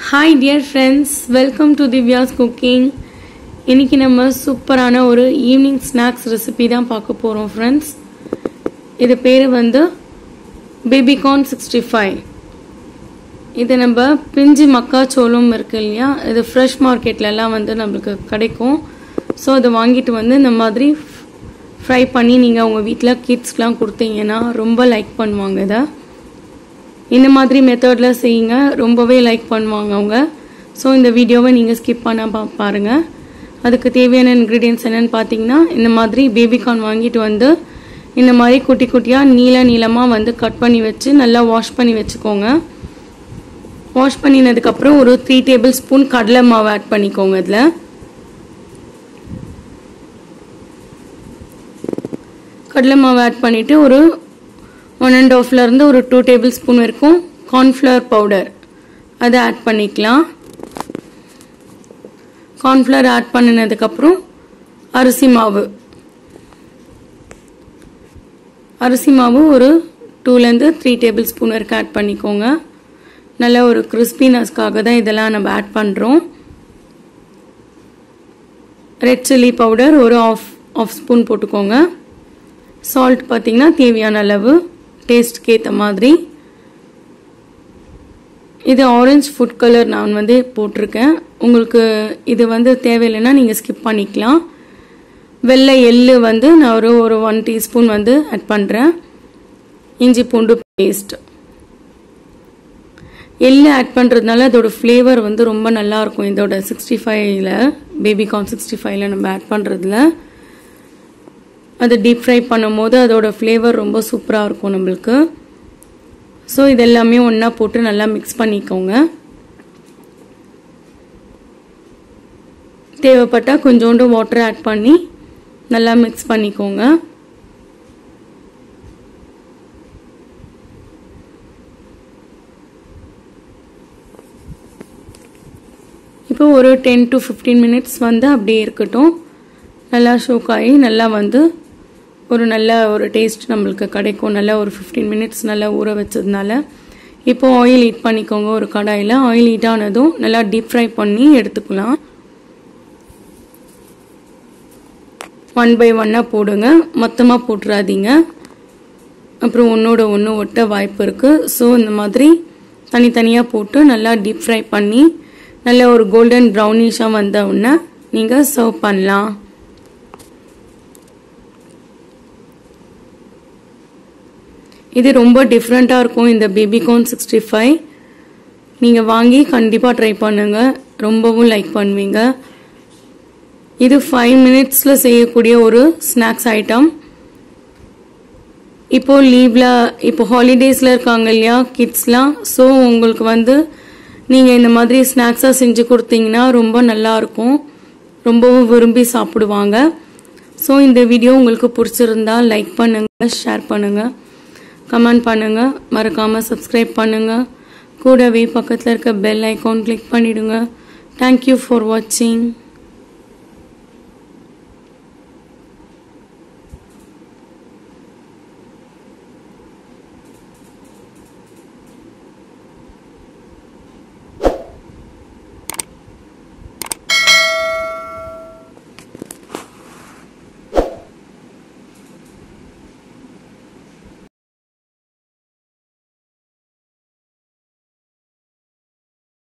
hi dear friends welcome to Divya's cooking இன்னைக்கு நம்ம சூப்பரான ஒரு ஈவினிங் ஸ்நாக்ஸ் ரெசிபி தான் பார்க்க போகிறோம் ஃப்ரெண்ட்ஸ் இது பேர் வந்து பேபிகார்ன் சிக்ஸ்டி ஃபைவ் இது நம்ம பிஞ்சு மக்காச்சோளம் இருக்கு இல்லையா இது ஃப்ரெஷ் மார்க்கெட்லலாம் வந்து நம்மளுக்கு கிடைக்கும் ஸோ அதை வாங்கிட்டு வந்து இந்த மாதிரி ஃப்ரை பண்ணி நீங்கள் உங்கள் வீட்டில் கிட்ஸ்க்கெலாம் கொடுத்தீங்கன்னா ரொம்ப லைக் பண்ணுவாங்க இதை இந்த மாதிரி மெத்தடில் செய்யுங்க ரொம்பவே லைக் பண்ணுவாங்க அவங்க ஸோ இந்த வீடியோவை நீங்கள் ஸ்கிப் பண்ண பா பாருங்கள் அதுக்கு தேவையான இன்க்ரீடியன்ஸ் என்னென்னு பார்த்தீங்கன்னா இந்த மாதிரி பேபிகார்ன் வாங்கிட்டு வந்து இந்த மாதிரி குட்டி குட்டியாக நீள நீளமாக வந்து கட் பண்ணி வச்சு நல்லா வாஷ் பண்ணி வச்சுக்கோங்க வாஷ் பண்ணினதுக்கப்புறம் ஒரு த்ரீ டேபிள் ஸ்பூன் கடலை மாவு ஆட் பண்ணிக்கோங்க இதில் கடலை மாவு ஆட் பண்ணிவிட்டு ஒரு ஒன் அண்ட் ஆஃப்லேருந்து ஒரு டூ டேபிள் ஸ்பூன் வரைக்கும் கார்ன்ஃப்ளவர் பவுடர் அதை ஆட் பண்ணிக்கலாம் கார்ன்ஃப்ளவர் ஆட் பண்ணினதுக்கப்புறம் அரிசி மாவு அரிசி மாவு ஒரு டூலேருந்து த்ரீ டேபிள் ஸ்பூன் வரைக்கும் ஆட் பண்ணிக்கோங்க நல்ல ஒரு கிறிஸ்பினஸ்க்காக தான் இதெல்லாம் நம்ம ஆட் பண்ணுறோம் ரெட் சில்லி பவுடர் ஒரு ஆஃப் ஆஃப் ஸ்பூன் போட்டுக்கோங்க சால்ட் பார்த்திங்கன்னா தேவையான அளவு டேஸ்ட்க்கு ஏற்ற மாதிரி இது ஆரஞ்ச் ஃபுட் கலர் நான் வந்து போட்டிருக்கேன் உங்களுக்கு இது வந்து தேவையில்லைன்னா நீங்கள் ஸ்கிப் பண்ணிக்கலாம் வெள்ளை எள்ளு வந்து நான் ஒரு ஒரு ஒன் டீஸ்பூன் வந்து ஆட் பண்ணுறேன் இஞ்சி பூண்டு பேஸ்ட் எள்ளு ஆட் பண்ணுறதுனால அதோட ஃப்ளேவர் வந்து ரொம்ப நல்லாயிருக்கும் இதோட சிக்ஸ்டி ஃபைவ்ல பேபிகார்ன் சிக்ஸ்டி ஃபைவ்ல நம்ம ஆட் பண்ணுறதுல அதை டீப் ஃப்ரை பண்ணும்போது அதோட ஃப்ளேவர் ரொம்ப சூப்பராக இருக்கும் நம்மளுக்கு ஸோ இது எல்லாமே ஒன்றா போட்டு நல்லா மிக்ஸ் பண்ணிக்கோங்க தேவைப்பட்டால் கொஞ்சோண்டு வாட்டர் ஆட் பண்ணி நல்லா மிக்ஸ் பண்ணிக்கோங்க இப்போ ஒரு டென் டு ஃபிஃப்டீன் மினிட்ஸ் வந்து அப்படியே இருக்கட்டும் நல்லா ஷோக் ஆகி நல்லா வந்து ஒரு நல்ல ஒரு டேஸ்ட் நம்மளுக்கு கிடைக்கும் நல்லா ஒரு ஃபிஃப்டீன் மினிட்ஸ் நல்லா ஊற வச்சதுனால இப்போ ஆயில் ஹீட் பண்ணிக்கோங்க ஒரு கடாயில் ஆயில் ஹீட் ஆனதும் நல்லா டீப் ஃப்ரை பண்ணி எடுத்துக்கலாம் ஒன் பை ஒன்னாக போடுங்க மொத்தமாக போட்டுறாதீங்க அப்புறம் ஒன்றோட ஒன்று ஒட்ட வாய்ப்பு இருக்குது ஸோ இந்த மாதிரி தனித்தனியாக போட்டு நல்லா டீப் ஃப்ரை பண்ணி நல்ல ஒரு கோல்டன் ப்ரௌனிஷாக வந்த உடனே நீங்கள் சர்வ் பண்ணலாம் இது ரொம்ப டிஃப்ரெண்ட்டாக இருக்கும் இந்த பேபிகார்ன் சிக்ஸ்டி ஃபைவ் நீங்கள் வாங்கி கண்டிப்பாக ட்ரை பண்ணுங்கள் ரொம்பவும் லைக் பண்ணுவீங்க இது ஃபைவ் மினிட்ஸில் செய்யக்கூடிய ஒரு ஸ்நாக்ஸ் ஐட்டம் இப்போது லீவில் இப்போ ஹாலிடேஸில் இருக்காங்க இல்லையா கிட்ஸ்லாம் ஸோ உங்களுக்கு வந்து நீங்கள் இந்த மாதிரி ஸ்நாக்ஸாக செஞ்சு கொடுத்தீங்கன்னா ரொம்ப நல்லாயிருக்கும் ரொம்பவும் விரும்பி சாப்பிடுவாங்க ஸோ இந்த வீடியோ உங்களுக்கு பிடிச்சிருந்தா லைக் பண்ணுங்கள் ஷேர் பண்ணுங்கள் கமெண்ட் பண்ணுங்கள் மறக்காமல் சப்ஸ்கிரைப் பண்ணுங்கள் கூடவே பக்கத்தில் இருக்க பெல் ஐக்கான் கிளிக் பண்ணிவிடுங்க தேங்க்யூ ஃபார் வாட்சிங்